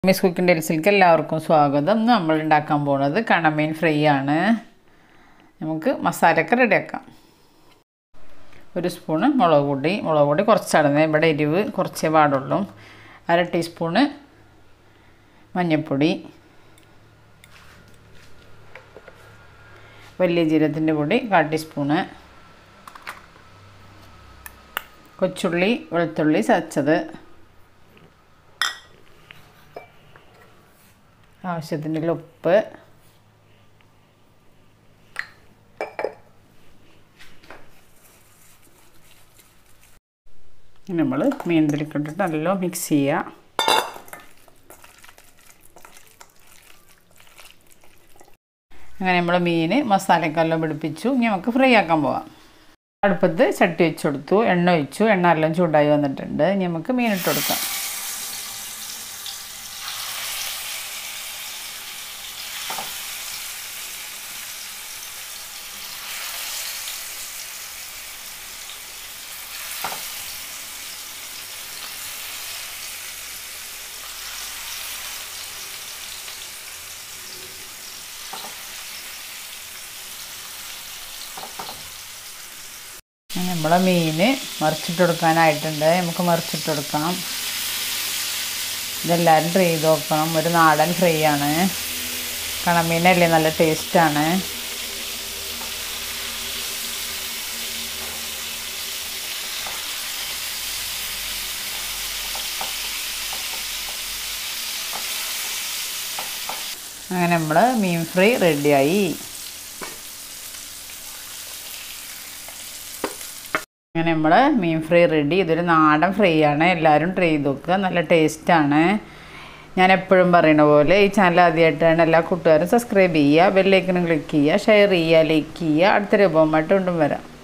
miss കുക്കിൻ്റെ എൽസിലേക്ക് എല്ലാവർക്കും സ്വാഗതം ഇന്ന് നമ്മൾ ഉണ്ടാക്കാൻ പോകുന്നത് കണമീൻ ഫ്രൈ ആണ് നമുക്ക് മസാലയൊക്കെ റെഡിയാക്കാം ഒരു സ്പൂണ് മുളക് പൊടി മുളക് പൊടി കുറച്ചാണ് ഇവിടെ എരിവ് കുറച്ചേ പാടുള്ളൂ അര ടീസ്പൂണ് മഞ്ഞൾപ്പൊടി വലിയ ജീരകത്തിൻ്റെ പൊടി കാൽ ടീസ്പൂണ് കൊച്ചുള്ളി വെളുത്തുള്ളി ചതച്ചത് ആവശ്യത്തിനുള്ള ഉപ്പ് നമ്മൾ മീൻതിലേക്ക് ഇട്ടിട്ട് നല്ല മിക്സ് ചെയ്യുക അങ്ങനെ നമ്മൾ മീൻ മസാലക്കെല്ലാം പിടിപ്പിച്ചു ഇനി നമുക്ക് ഫ്രൈ ആക്കാൻ പോവാം അടുപ്പത്ത് ചട്ടി വെച്ച് കൊടുത്തു എണ്ണ ഒഴിച്ചു എണ്ണ എല്ലാം ചൂടായി വന്നിട്ടുണ്ട് ഇനി നമുക്ക് മീൻ ഇട്ട് കൊടുക്കാം നമ്മളെ മീൻ മറിച്ചിട്ട് കൊടുക്കാനായിട്ടുണ്ട് നമുക്ക് മറിച്ചിട്ട് കൊടുക്കാം ഇതെല്ലാവരും ട്രൈ ചെയ്ത് നോക്കണം ഒരു നാടൻ ഫ്രൈ ആണ് കണമീനല്ലേ നല്ല ടേസ്റ്റാണ് അങ്ങനെ നമ്മൾ മീൻ ഫ്രൈ റെഡിയായി അങ്ങനെ നമ്മൾ മീൻ ഫ്രൈ റെഡി ഇതൊരു നാടൻ ഫ്രൈ ആണ് എല്ലാവരും ട്രൈ ചെയ്ത് നോക്കുക നല്ല ടേസ്റ്റാണ് ഞാൻ എപ്പോഴും പറയുന്ന പോലെ ഈ ചാനൽ ആദ്യമായിട്ടാണ് എല്ലാ കൂട്ടുകാരും സബ്സ്ക്രൈബ് ചെയ്യുക ബെല്ലൈക്കനും ക്ലിക്ക് ചെയ്യുക ഷെയർ ചെയ്യുക ലൈക്ക് ചെയ്യുക അടുത്ത രൂപമായിട്ട് കൊണ്ടും വരാം